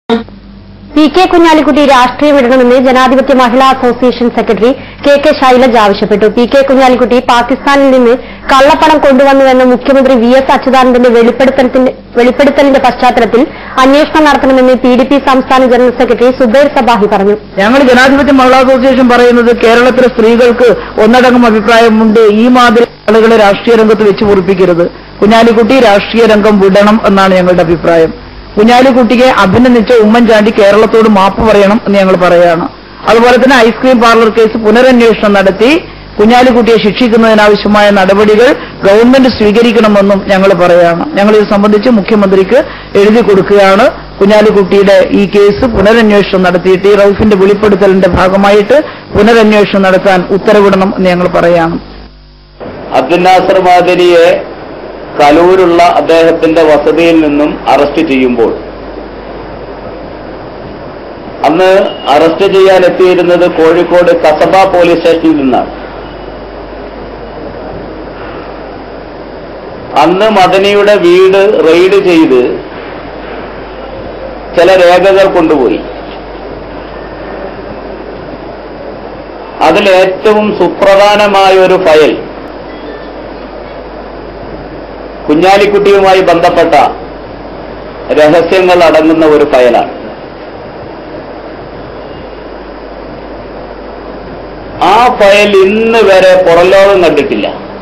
P K Kunhalikutty രാഷ്ട്രീയം വിടണമെന്ന് Janadhipathya Mahila association secretary K K Shailaja ആവശ്യപ്പെട്ടു പി കെ കുഞ്ഞാലിക്കുട്ടി പാകിസ്ഥാനിൽ നിന്ന് കള്ളപ്പണം കൊണ്ടുവന്നുവെന്ന മുഖ്യമന്ത്രി വി എസ് അച്യുതാനന്ദന്റെ വെളിപ്പെടുത്തലിന്റെ വെളിപ്പെടുത്തലിന്റെ പശ്ചാത്തലത്തിൽ അന്വേഷണം നടത്തണമെന്ന് പി ഡി പി സംസ്ഥാന ജനറൽ സെക്രട്ടറി സുബൈർ സബാഹി പറഞ്ഞു ഞങ്ങൾ ജനാധിപത്യ മഹിളാ അസോസിയേഷൻ പറയുന്നത് കേരളത്തിലെ സ്ത്രീകൾക്ക് ഒന്നടങ്കം അഭിപ്രായമുണ്ട് ഈ മാതിരി ആളുകളെ രാഷ്ട്രീയ രംഗത്ത് വെച്ച് പൊറിപ്പിക്കരുത് കുഞ്ഞാലിക്കുട്ടി രാഷ്ട്രീയ രംഗം വിടണം എന്നാണ് ഞങ്ങളുടെ അഭിപ്രായം കുഞ്ഞാലിക്കുട്ടിയെ അഭിനന്ദിച്ച ഉമ്മൻചാണ്ടി കേരളത്തോട് മാപ്പ് പറയണം എന്ന് ഞങ്ങൾ പറയുകയാണ് അതുപോലെ തന്നെ ഐസ്ക്രീം പാർലർ കേസ് പുനരന്വേഷണം നടത്തി കുഞ്ഞാലിക്കുട്ടിയെ ശിക്ഷിക്കുന്നതിനാവശ്യമായ നടപടികൾ ഗവൺമെന്റ് സ്വീകരിക്കണമെന്നും ഞങ്ങൾ പറയുകയാണ് ഞങ്ങൾ ഇത് സംബന്ധിച്ച് മുഖ്യമന്ത്രിക്ക് എഴുതി കൊടുക്കുകയാണ് കുഞ്ഞാലിക്കുട്ടിയുടെ ഈ കേസ് പുനരന്വേഷണം നടത്തിയിട്ട് ഈ റൌഫിന്റെ വെളിപ്പെടുത്തലിന്റെ ഭാഗമായിട്ട് പുനരന്വേഷണം നടത്താൻ ഉത്തരവിടണം എന്ന് ഞങ്ങൾ പറയുകയാണ് അബ്ദുൽ നാസർ മാദരിയെ കലൂരുള്ള അദ്ദേഹത്തിന്റെ വസതിയിൽ നിന്നും അറസ്റ്റ് ചെയ്യുമ്പോൾ അന്ന് അറസ്റ്റ് ചെയ്യാൻ എത്തിയിരുന്നത് കോഴിക്കോട് കസബ പോലീസ് സ്റ്റേഷനിൽ നിന്നാണ് അന്ന് മദനിയുടെ വീട് റെയ്ഡ് ചെയ്ത് ചില രേഖകൾ കൊണ്ടുപോയി അതിൽ ഏറ്റവും സുപ്രധാനമായ ഒരു ഫയൽ കുഞ്ഞാലിക്കുട്ടിയുമായി ബന്ധപ്പെട്ട രഹസ്യങ്ങൾ അടങ്ങുന്ന ഒരു ഫയലാണ് ആ ഫയൽ ഇന്ന് വരെ പുറംലോകം കണ്ടിട്ടില്ല